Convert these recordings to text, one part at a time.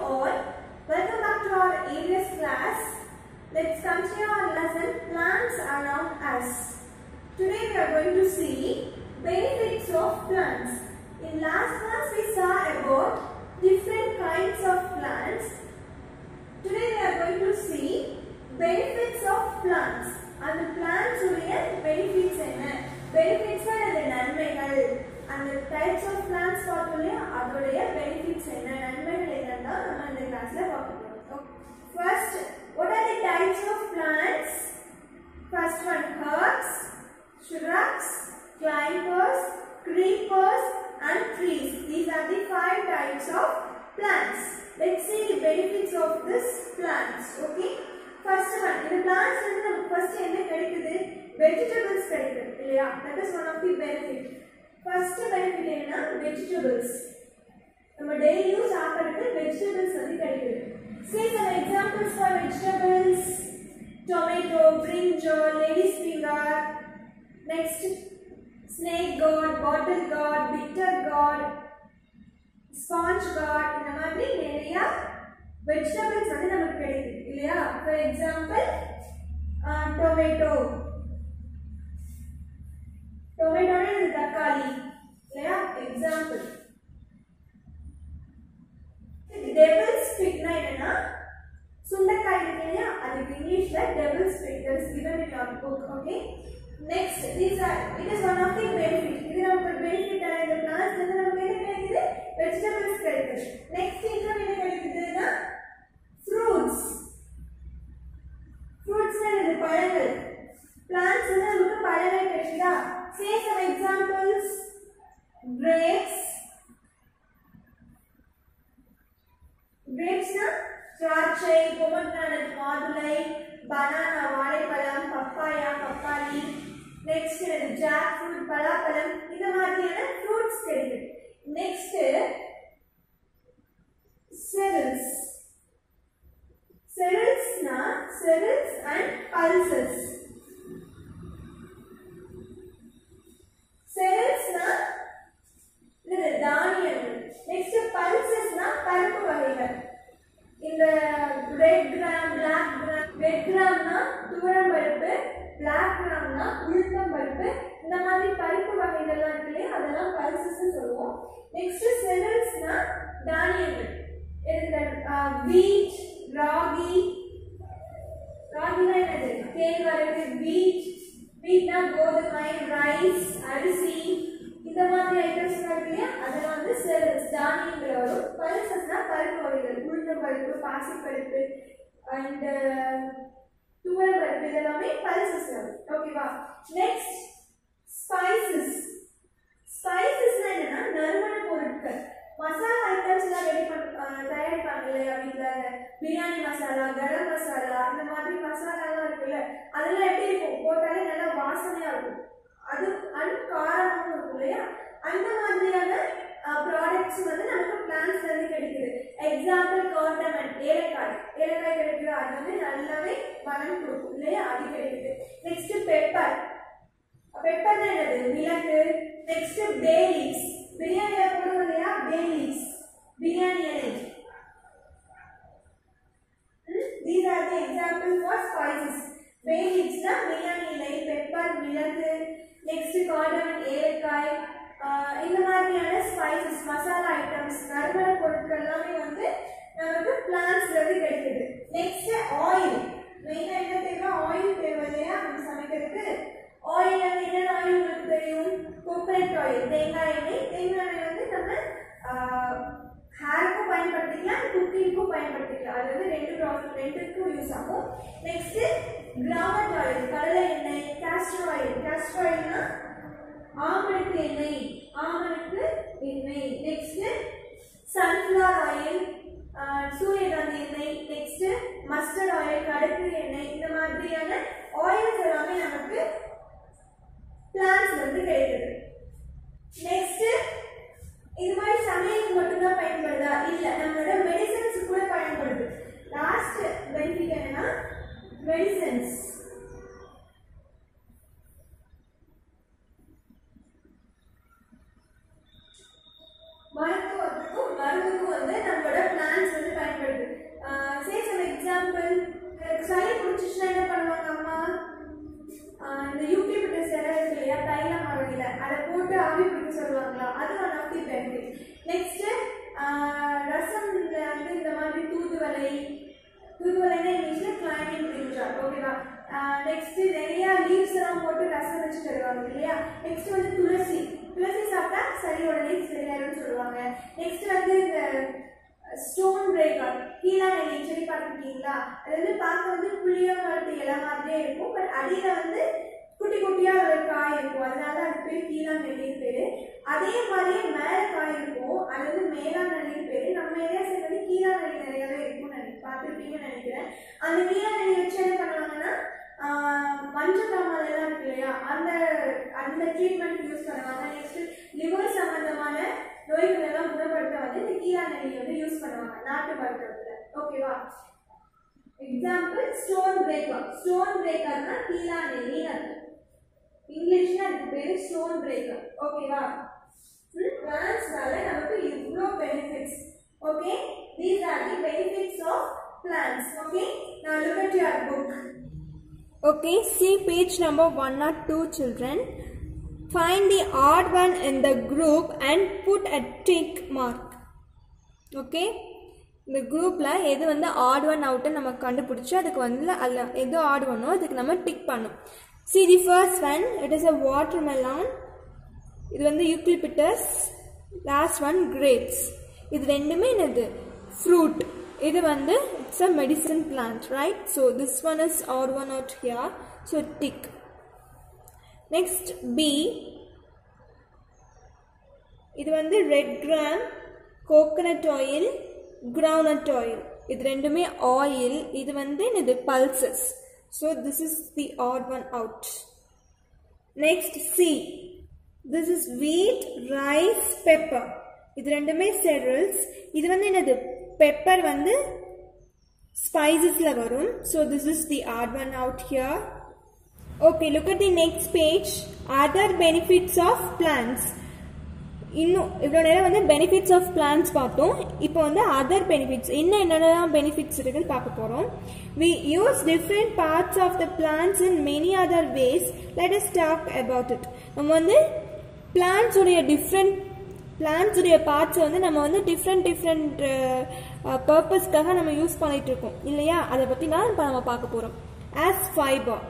all. Welcome back to our ABS class. Let's continue our lesson Plants Around Us. Today we are going to see benefits of plants. In last class we saw about different kinds of plants. Today we are going to see benefits of plants. அந்த plants உடைய benefits என்ன benefits அந்த நன்மைகள் அந்த types of plants பார்த்தோம் இல்லையா அதோடைய benefits என்ன நன்மைகள் என்னன்னா நம்ம இந்த கிளாஸ்ல பார்க்க போறோம் first what are the types of plants first one herbs shrubs climbers creepers and trees these are the five types of plants let's see the benefits of this plants okay first one இந்த plants வந்து நமக்கு first என்ன கிடைக்குது vegetables கிடைக்குது இல்லையா that is one of the benefit first benefit என்னன்னா vegetables நம்ம டெய்லியும் சாப்பிடுறது வெஜிடபிள்ஸ் வந்து கிடைக்குது see some examples for vegetables tomato brinjal lady's finger next snake gourd bottle gourd bitter gourd sponge gourd இந்த மாதிரி நிறைய வெஜிடபிள்ஸ் வந்து நமக்கு கிடைக்குது இல்லையா ஃபார் எக்ஸாம்பிள் டொமேட்டோ டொமேட்டோனா இது தக்காளி இல்லையா எக்ஸாம்பிள் டெபிள்ஸ் ஃபிக்னா என்னன்னா சுண்டைக்காய் இருக்கு இல்லையா அதுக்கு இங்கிலீஷ்ல tables fig that is given in your book okay next these are it is one of the benefit இது நமக்கு பெனிஃபிட் ஆன இந்த plants வந்து நமக்கு என்ன கிடைக்குது வெஜிடபிள்ஸ் கிடைக்குது நெக்ஸ்ட் இன்னும் என்ன கிடைக்குதுன்னா ஃப்ரூட்ஸ் ஃப்ரூட்ஸ்னா இது பழங்கள் plants வந்து நமக்கு பழங்கள் கிடைக்குதா say some examples grapes grapesனா திராட்சை பொமக்ரானட் மாதுளை பனானா வாழைப்பழம் பப்பாயா பப்பாளி நெக்ஸ்ட் ஜாக் ஃப்ரூட் பலாப்பழம் இந்த மாதிரியான ஃப்ரூட்ஸ் கிடைக்குது நெக்ஸ்ட் செரல்ஸ் செரல்ஸ்னா செரல்ஸ் அண்ட் பல்சஸ் செரல்ஸ்னா இது தானியங்கள் நெக்ஸ்ட் பல்சஸ்னா பருப்பு வகைகள் இந்த red gram black gram red கிராம்னா துவரம் பருப்பு பிளாக் கிராம்னா உளுத்தம் பருப்பு இந்த மாதிரி பருப்பு வகைகள்லாம் இருக்கு இல்லையா அதெல்லாம் பல்சஸ் சொல்லுவோம் நெக்ஸ்ட் செரல்ஸ்னா தானியங்கள் இந்த வீட் ராகி ராகினா என்னது கேழ்வரகு வீட் வீட்னா கோதுமை ரைஸ் அரிசி இந்த மாதிரி ஐட்டம்ஸ் இருக்கு இல்லையா அதெல்லாம் வந்து செரல்ஸ் தானியங்கள் வரும் பல்சஸ்னா பருப்பு வகைகள் உளுந்த பருப்பு பாசி பருப்பு அண்ட் துவரம் பருப்பு இதெல்லாமே பல்சஸ் வரும் ஓகேவா நெக்ஸ்ட் ஸ்பைசஸ் ஸ்பைசஸ்னா என்னன்னா நறுமண பொருட்கள் மசாலா ஐட்டம்ஸ் எல்லாம் ரெடி பண்ண தயாரிப்பாங்க இல்லையா வீட்டில் பிரியாணி மசாலா கரம் மசாலா இந்த மாதிரி மசாலாலாம் இருக்குல்ல அதெல்லாம் எப்படி இருக்கும் போட்டாலே நல்லா வாசனையா இருக்கும் அது அண்ட் காரமாகவும் இருக்கும் இல்லையா அந்த மாதிரியான ப்ராடக்ட்ஸ் வந்து நமக்கு பிளான்ஸ்ல இருந்து கிடைக்குது எக்ஸாம்பிள் கார்டமன் ஏலக்காய் ஏலக்காய் கிடைக்குது அது வந்து நல்லாவே மனம் கொடுக்கும் இல்லையா அது கிடைக்குது நெக்ஸ்ட் பெப்பர் பெப்பர் என்னது மிளகு நெக்ஸ்ட் பே லீவ்ஸ் பிரியாணில போடுவோம் இல்லையா பே லீவ்ஸ் பிரியாணி இலை These are the examples for spices. Bay leaves na biryani இலை பெப்பர் மிளகு நெக்ஸ்ட் கார்டமன் ஏலக்காய் ஆஹ் இந்த மாதிரியான ஸ்பைசஸ் மசாலா ஐட்டம்ஸ் நறுமண பொருட்கள் எல்லாமே வந்து நமக்கு பிளான்ஸ்ல இருந்து கிடைக்குது நெக்ஸ்ட் ஆயில் மெயினா என்ன தேவை ஆயில் தேவை இல்லையா நம்ம சமைக்கிறதுக்கு ஆயில் வந்து என்னென்ன ஆயில் உங்களுக்கு தெரியும் கோகனட் ஆயில் தேங்காய் எண்ணெய் தேங்காய் எண்ணெய் வந்து நம்ம ஹேருக்கும் பயன்படுத்திக்கலாம் குக்கிங்க்கும் பயன்படுத்திக்கலாம் அது வந்து ரெண்டு ப்ராசஸ் ரெண்டுக்கும் யூஸ் ஆகும் நெக்ஸ்ட் கிராமட் ஆயில் கடலை எண்ணெய் கேஸ்டர் ஆயில் கேஸ்டர் ஆயில்னா ஆமணக்கு எண்ணெய் ஆமணக்கு எண்ணெய் நெக்ஸ்ட் சன்ஃப்ளவர் ஆயில் சூரியகாந்தி எண்ணெய் நெக்ஸ்ட் மஸ்டர்ட் ஆயில் கடுகு எண்ணெய் இந்த மாதிரியான ஆயில்ஸ் எல்லாமே நமக்கு பிளான்ஸ்ல இருந்து கிடைக்குது நெக்ஸ்ட் இது மாதிரி சமையலுக்கு மட்டும்தான் பயன்படுதா இல்ல நம்மளோட மெடிசன்ஸ் கூட பயன்படுது லாஸ்ட் பெனிஃபிட் என்னன்னா மெடிசன்ஸ் மருத்துவத்துக்கும் மருந்துக்கும் வந்து நம்மளோட பிளான்ஸ் வந்து பயன்படுது நெக்ஸ்ட் நிறைய லீவ்ஸ் எல்லாம் போட்டு ரசம் வச்சு தருவாங்க இல்லையா நெக்ஸ்ட் வந்து துளசி துளசி சாப்பிட்டா சளி உடனே சரியாயிரும்னு சொல்லுவாங்க நெக்ஸ்ட் வந்து இந்த ஸ்டோன் பிரேக்கர் கீழா நெல்லி செடி பார்த்துருக்கீங்களா அது வந்து பார்க்க வந்து புளியமரத்து இலை மாதிரியே இருக்கும் பட் அடியில வந்து குட்டி குட்டியா ஒரு காய் இருக்கும் அதனால அது பேர் கீழா நெல்லின்னு பேரு அதே மாதிரியே மேல காய் இருக்கும் அது வந்து மேலா நெல்லின்னு பேரு நம்ம ஏரியா சைடு வந்து கீழா நெல்லி நிறையவே இருக்கும்னு நினை பார்த்துருப்பீங்கன்னு நினைக்கிறேன் அந்த கீழா நெல்லி வச்சு என்ன பண்ணுவாங்கன்னா ஆஹ், மஞ்சள் காமால் எல்லாம் இருக்கு இல்லையா அந்த அந்த ட்ரீட்மெண்ட் யூஸ் பண்ணுவாங்க நெக்ஸ்ட் லிவர் சம்பந்தமான நோய்கள் எல்லாம் குணப்படுத்த வந்து இந்த கீழா நெல்லி வந்து யூஸ் பண்ணுவாங்க நாட்டு மருத்துவத்துல ஓகேவா எக்ஸாம்பிள் ஸ்டோன் பிரேக்கர் ஸ்டோன் பிரேக்கர்னா கீழா நெல்லி அர்த்தம் இங்கிலீஷ்ல அதுக்கு பேரு ஸ்டோன் பிரேக்கர் ஓகேவா பிளான்ட்ஸ்னால நமக்கு இவ்வளோ benefits okay these are the benefits of plants okay now look at your book Okay, see page number 102 children. Find the odd one in the group and put a tick mark. Okay? இந்த குரூப்பில் எது வந்து add one out நம்ம கண்டுபிடிச்சி அதுக்கு வந்து அல்ல எது ஆட் ஒன்னோ அதுக்கு நம்ம டிக் பண்ணும் see the first one it is a watermelon இது வந்து யூக்லிபிட்டஸ் லாஸ்ட் ஒன் கிரேப்ஸ் இது ரெண்டுமே என்னது ஃப்ரூட் இது வந்து it's a medicine plant right so this one is odd one out here so tick next B இது வந்து red gram coconut oil groundnut oil இது ரெண்டுமே ஆயில் இது வந்து இது pulses so this is the odd one out next C this is wheat rice pepper இது ரெண்டுமே cereals இது வந்து என்னது பெப்பர் வந்து ஸ்பைசஸ்ல வரும் so this is the odd one out here okay look at the next page other benefits of plants இன்னும் இவ்வளோ நேரம் வந்து பெனிஃபிட்ஸ் ஆஃப் பிளான்ஸ் பார்த்தோம் இப்போ வந்து அதர் பெனிஃபிட்ஸ் இன்னும் என்னென்னலாம் பெனிஃபிட்ஸ் இருக்குன்னு பார்க்க போகிறோம் we use different parts of the plants in many other ways let us talk about it நம்ம வந்து பிளான்ஸ் உடைய டிஃப்ரெண்ட் பிளான்ஸ் உடைய பார்ட்ஸை வந்து நம்ம வந்து டிஃப்ரெண்ட் டிஃப்ரெண்ட் பர்பஸ்க்காக நம்ம யூஸ் பண்ணிட்டு இருக்கோம் இல்லையா அதை பற்றி தான் இப்போ நம்ம பார்க்க போகிறோம் ஆஸ் ஃபைபர்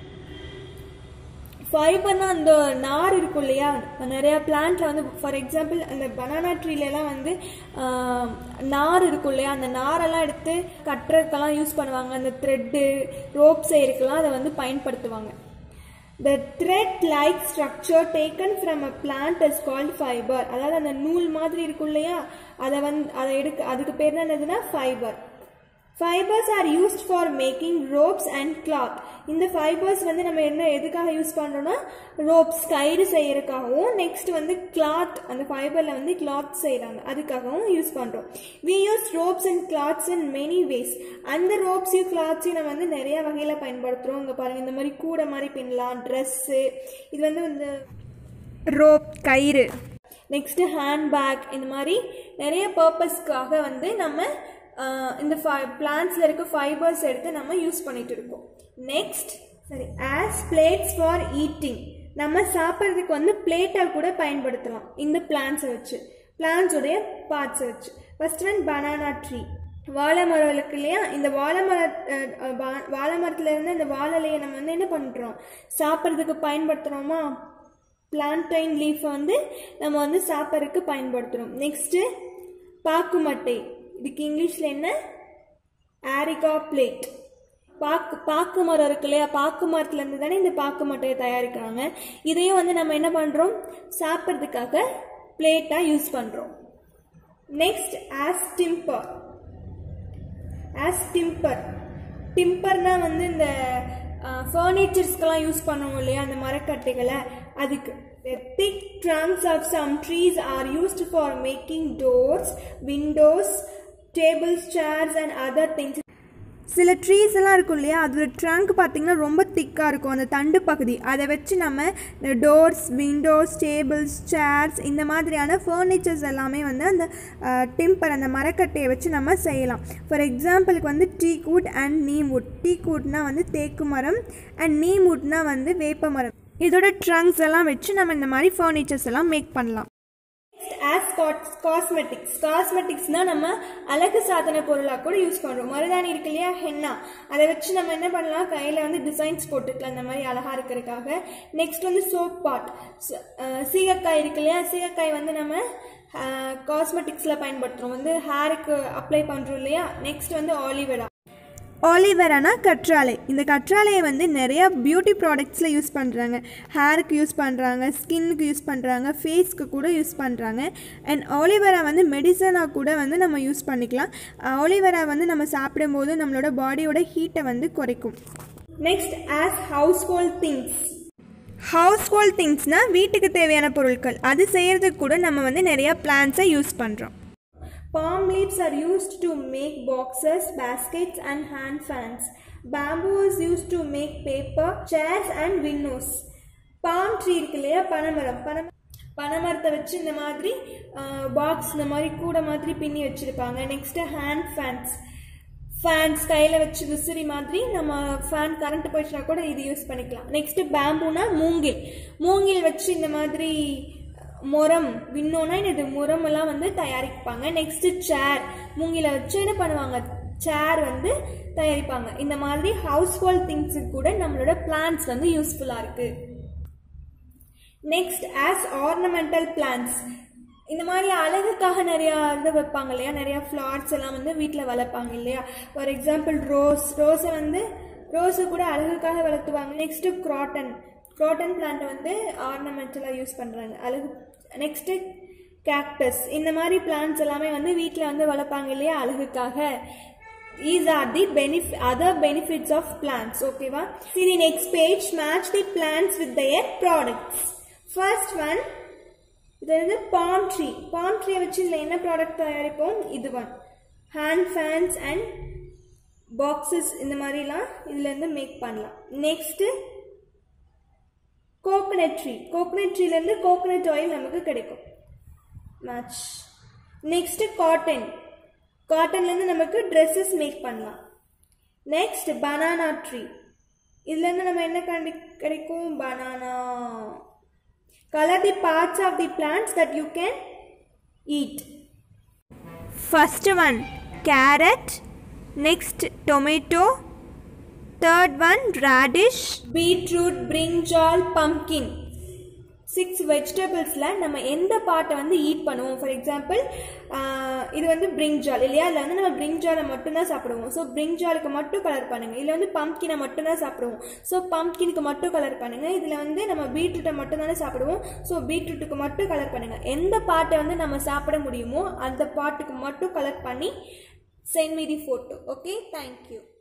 ஃபைபர்னா அந்த நார் இருக்கும் இல்லையா நிறைய பிளான்ட்ல வந்து ஃபார் எக்ஸாம்பிள் அந்த பனானா ட்ரீலலாம் வந்து ஆஹ், நார் இருக்கும் இல்லையா அந்த நாரெல்லாம் எடுத்து கட்டுறதுக்கெல்லாம் யூஸ் பண்ணுவாங்க அந்த த்ரெட்டு ரோப் செய்யறதுக்கெல்லாம் அதை வந்து பயன்படுத்துவாங்க The thread like structure taken from a plant is called fiber அதாவது அந்த நூல் மாதிரி இருக்கும் இல்லையா அதை வந்து அதை எடுக்க அதுக்கு பேர் தான் என்னதுன்னா fibre fibres are used for making ropes and cloth இந்த ஃபைபர்ஸ் வந்து நம்ம என்ன எதுக்காக யூஸ் பண்ணுறோம்னா ரோப்ஸ் கயிறு செய்யறதுக்காகவும் நெக்ஸ்ட் வந்து கிளாத் அந்த ஃபைபரில் வந்து கிளாத் செய்கிறாங்க அதுக்காகவும் யூஸ் பண்ணுறோம் we use ropes and clothes in many ways அந்த ரோப்ஸையும் கிளாத்ஸையும் நம்ம வந்து நிறைய வகையில் பயன்படுத்துகிறோம் இங்கே பாருங்கள் இந்த மாதிரி கூடை மாதிரி பின்னலாம் ட்ரெஸ்ஸு இது வந்து இந்த ரோப் கயிறு நெக்ஸ்ட்டு ஹேண்ட்பேக் இந்த மாதிரி நிறைய பர்பஸ்க்காக வந்து நம்ம ஆஹ், இந்த பிளான்ஸில் இருக்க ஃபைபர்ஸ் எடுத்து நம்ம யூஸ் பண்ணிட்டு இருக்கோம் நெக்ஸ்ட் சரி ஆஸ் பிளேட்ஸ் ஃபார் ஈட்டிங் நம்ம சாப்பிட்றதுக்கு வந்து பிளேட்டாக கூட பயன்படுத்தலாம் இந்த பிளான்ஸை வச்சு பிளான்ஸோடைய பார்ட்ஸை வச்சு ஃபர்ஸ்ட் ஒன் பனானா ட்ரீ வாழை மரம் இருக்கு இல்லையா இந்த வாழை மர அஹ், அஹ், வா- வாழை மரத்துல இருந்து இந்த வாழைலையை நம்ம வந்து என்ன பண்ணுறோம் சாப்பிட்றதுக்கு பயன்படுத்துகிறோமா பிளான்டைன் லீஃப் வந்து நம்ம வந்து சாப்பிட்றதுக்கு பயன்படுத்துகிறோம் நெக்ஸ்ட்டு பாக்குமட்டை இதுக்கு இங்கிலீஷில் என்ன ஆரிகா பிளேட் பாக்கு பாக்கு மரம் இருக்கு இல்லையா பாக்கு மரத்துலேருந்து தானே இந்த பாக்கு மட்டையை தயாரிக்கிறாங்க இதையும் வந்து நம்ம என்ன பண்ணுறோம் சாப்பிட்றதுக்காக பிளேட்டாக யூஸ் பண்ணுறோம் next as timber as timber டிம்பர்னா வந்து இந்த ஃபர்னிச்சர்ஸ்க்கெல்லாம் யூஸ் பண்ணுவோம் இல்லையா அந்த மரக்கட்டைகளை அதுக்கு The thick trunks of some trees are used for making doors, windows, tables, chairs and other things. சில ட்ரீஸ் எல்லாம் இருக்கும் இல்லையா அதோட ட்ரங்க் பார்த்தீங்கன்னா ரொம்ப திக்காக இருக்கும் அந்த தண்டு பகுதி அதை வச்சு நம்ம இந்த டோர்ஸ் விண்டோஸ் டேபிள்ஸ் சேர்ஸ் இந்த மாதிரியான ஃபர்னிச்சர்ஸ் எல்லாமே வந்து அந்த டிம்பர் அந்த மரக்கட்டையை வச்சு நம்ம செய்யலாம் ஃபார் எக்ஸாம்பிளுக்கு வந்து teak wood and neem wood teak வுட்னா வந்து தேக்கு மரம் அண்ட் நீம் வுட்னா வந்து வேப்ப மரம் இதோட ட்ரங்க்ஸ் எல்லாம் வச்சு நம்ம இந்த மாதிரி ஃபர்னிச்சர்ஸ் எல்லாம் மேக் பண்ணலாம் ஆஸ் காஸ்மெட்டிக்ஸ் காஸ்மெட்டிக்ஸ்னால் நம்ம அழகு சாதன பொருளாக கூட யூஸ் பண்ணுறோம் மருதாணி இருக்கு இல்லையா ஹென்னா அதை வச்சு நம்ம என்ன பண்ணலாம் கையில் வந்து டிசைன்ஸ் போட்டுக்கலாம் இந்த மாதிரி அழகாக இருக்கிறதுக்காக நெக்ஸ்ட் வந்து சோப் பாட் சீகக்காய் இருக்கு இல்லையா சீகக்காய் வந்து நம்ம காஸ்மெட்டிக்ஸில் பயன்படுத்துகிறோம் வந்து ஹேருக்கு அப்ளை பண்ணுறோம் இல்லையா நெக்ஸ்ட் வந்து ஆலிவேரா ஆலிவேரானா கற்றாழை இந்த கற்றாழையை வந்து நிறைய பியூட்டி ப்ராடக்ட்ஸில் யூஸ் பண்ணுறாங்க ஹேருக்கு யூஸ் பண்ணுறாங்க ஸ்கின்னுக்கு யூஸ் பண்ணுறாங்க ஃபேஸ்க்கு கூட யூஸ் பண்ணுறாங்க அண்ட் ஆலிவேரா வந்து மெடிசனாக கூட வந்து நம்ம யூஸ் பண்ணிக்கலாம் ஆலிவேரா வந்து நம்ம சாப்பிடும்போது நம்மளோட பாடியோட ஹீட்டை வந்து குறைக்கும் next as household things household திங்ஸ்னால் வீட்டுக்கு தேவையான பொருட்கள் அது செய்கிறதுக்கு கூட நம்ம வந்து நிறையா பிளான்ஸை யூஸ் பண்ணுறோம் Palm leaves are used to make boxes, baskets and hand fans. Bamboo is used to make paper, chairs and windows. Palm tree இருக்கு இல்லையா பனைமரம் பனை பனைமரத்தை வச்சு இந்த மாதிரி பாக்ஸ் இந்த மாதிரி கூட மாதிரி பின்னி வச்சுருப்பாங்க நெக்ஸ்ட்டு ஹேண்ட் ஃபேன்ஸ் ஃபேன்ஸ் கையில் வச்சு விசிறி மாதிரி நம்ம ஃபேன் கரண்ட் போயிடுச்சுனா கூட இது யூஸ் பண்ணிக்கலாம் நெக்ஸ்ட்டு பேம்பூனா மூங்கில் மூங்கில் வச்சு இந்த மாதிரி முரம் விண்ணோனா இது முரம் எல்லாம் வந்து தயாரிப்பாங்க நெக்ஸ்ட் சேர் மூங்கில வச்சு என்ன பண்ணுவாங்க சேர் வந்து தயாரிப்பாங்க இந்த மாதிரி ஹவுஸ் ஹோல்ட் திங்ஸுக்கு கூட நம்மளோட பிளான்ஸ் வந்து யூஸ்ஃபுல்லாக இருக்கு நெக்ஸ்ட் ஆஸ் ஆர்னமெண்டல் பிளான்ஸ் இந்த மாதிரி அழகுக்காக நிறையா இது வைப்பாங்க இல்லையா நிறையா ஃப்ளார்ஸ் எல்லாம் வந்து வீட்டில் வளர்ப்பாங்க இல்லையா ஃபார் எக்ஸாம்பிள் ரோஸ் ரோஸை வந்து ரோஸை கூட அழகுக்காக வளர்த்துவாங்க நெக்ஸ்ட்டு க்ராட்டன் க்ராட்டன் பிளான்ட்டை வந்து ஆர்னமெண்டலாக யூஸ் பண்ணுறாங்க அழகு நெக்ஸ்ட்டு கேக்டஸ் இந்த மாதிரி பிளான்ஸ் எல்லாமே வந்து வீட்டில் வந்து வளர்ப்பாங்க இல்லையா அழகுக்காக these are the benef other benefits of plants ஓகேவா see the next page match the plants with their products first one இது வந்து பாம் ட்ரீ பாம் ட்ரீ வச்சு இதில் என்ன ப்ராடக்ட் தயாரிப்போம் இது one hand fans and boxes இந்த மாதிரிலாம் இதுலேருந்து மேக் பண்ணலாம் நெக்ஸ்ட்டு கோகனட் ட்ரீ கோகனட் ட்ரீலேருந்து கோகனட் ஆயில் நமக்கு கிடைக்கும் மேட்ச் நெக்ஸ்ட்டு காட்டன் காட்டன்லேருந்து நமக்கு ட்ரெஸ்ஸஸ் மேக் பண்ணலாம் நெக்ஸ்ட் பனானா ட்ரீ இதுலேருந்து நம்ம என்ன கண்டி கிடைக்கும் banana colour the parts of the plants that you can eat first one carrot next tomato third one radish beetroot brinjal pumpkin six வெஜிடபிள்ஸில் நம்ம எந்த பார்ட்டை வந்து ஈட் பண்ணுவோம் ஃபார் எக்ஸாம்பிள் இது வந்து பிரிஞ்சால் இல்லையா அதில் வந்து நம்ம பிரிஞ்சாலை மட்டும்தான் சாப்பிடுவோம் ஸோ பிரிஞ்சாலுக்கு மட்டும் கலர் பண்ணுங்கள் இதில் வந்து பம்கினை மட்டும்தான் சாப்பிடுவோம் ஸோ பம்கினுக்கு மட்டும் கலர் பண்ணுங்கள் இதில் வந்து நம்ம பீட்ரூட்டை மட்டும் தானே சாப்பிடுவோம் ஸோ பீட்ரூட்டுக்கு மட்டும் கலர் பண்ணுங்கள் எந்த பார்ட்டை வந்து நம்ம சாப்பிட முடியுமோ அந்த பார்ட்டுக்கு மட்டும் கலர் பண்ணி send me the photo okay thank you